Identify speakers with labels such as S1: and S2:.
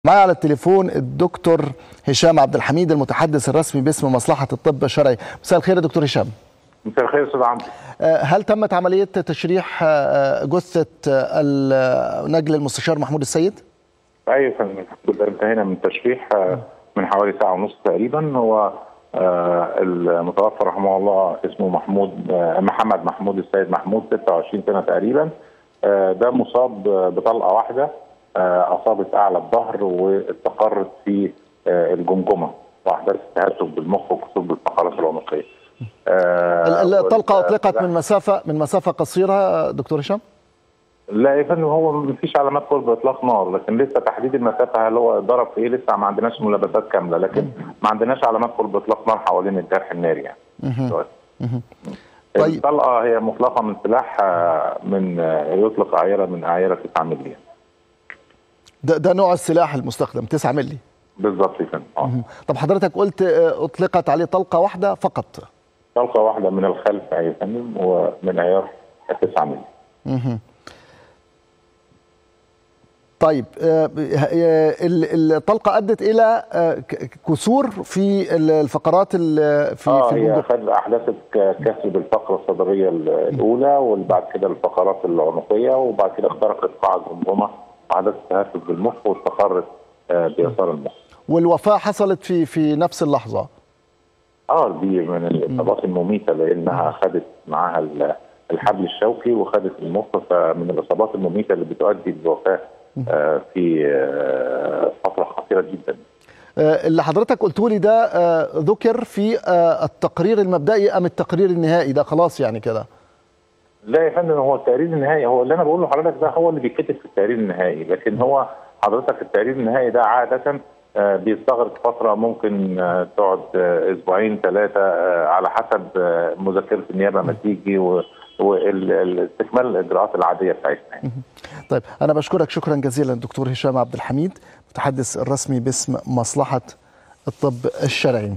S1: معي على التليفون الدكتور هشام عبد الحميد المتحدث الرسمي باسم مصلحة الطب الشرعي مساء الخير يا دكتور هشام
S2: مساء الخير استاذ عمرو
S1: آه، هل تمت عملية تشريح آه، جثة آه، نجل المستشار محمود السيد؟
S2: ايوه يا فندم الحمد لله انتهينا من التشريح آه، من حوالي ساعه ونص تقريبا هو آه، المتوفى رحمه الله اسمه محمود آه، محمد محمود السيد محمود 26 سنه تقريبا آه، ده مصاب آه، بطلقه واحده آه، اصابت اعلى الظهر واستقرت في آه، الجمجمه واحداث تهتك بالمخ وكسور بالفقرات العنقيه. آه،
S1: ال- الطلقة
S2: وال-
S1: أطلقت من مسافة من مسافة قصيرة آه، دكتور هشام؟
S2: لا يا فندم هو مفيش علامات قرب اطلاق نار لكن لسه تحديد المسافه هل هو ضرب في ايه لسه ما عندناش ملابسات كامله لكن ما عندناش علامات قرب اطلاق نار حوالين الجرح الناري يعني دلوقتي.
S1: طيب.
S2: الطلقه هي مطلقه من سلاح آه، من آه، يطلق اعيره من اعيره 9 مللي
S1: ده, ده نوع السلاح المستخدم 9 مللي
S2: بالظبط يا فندم آه.
S1: طب حضرتك قلت آه، أطلقت عليه طلقة واحدة فقط
S2: طلقه واحده من الخلف يا فندم ومن عيار 9 مللي
S1: طيب آه، آه، ال- الطلقة أدت إلى آه، ك- كسور في ال- الفقرات ال- في
S2: اه
S1: في
S2: هي
S1: الجمجمة
S2: خد احداثت ك- كسر بالفقره الصدريه ال- الاولى وبعد كده الفقرات العنقيه وبعد كده اخترقت قاع الجمجمه وحدث تهتك بالمخ واستقرت آه، بيسار المخ.
S1: والوفاة حصلت في في نفس اللحظة
S2: اه دي من الاصابات المميته لانها خدت معاها ال- الحبل الشوكي وخدت المخ فمن الاصابات المميته اللي بتؤدي للوفاه آه، في آه، فتره قصيره جدا.
S1: آه، اللي حضرتك قلته لي ده آه، ذكر في آه، التقرير المبدئي أم التقرير النهائي ده خلاص يعني كده
S2: لا يا فندم هو التقرير النهائي هو اللي انا بقوله لحضرتك ده هو اللي بيتكتب في التقرير النهائي لكن هو حضرتك التقرير النهائي ده عاده آه، بيستغرق فتره ممكن آه، تقعد آه، اسبوعين ثلاثه آه، على حسب آه، مذكره النيابه ما تيجي واستكمال الاجراءات العاديه بتاعتنا يعني.
S1: طيب أنا بشكرك شكرا جزيلا دكتور هشام عبد الحميد متحدث الرسمي باسم مصلحة الطب الشرعي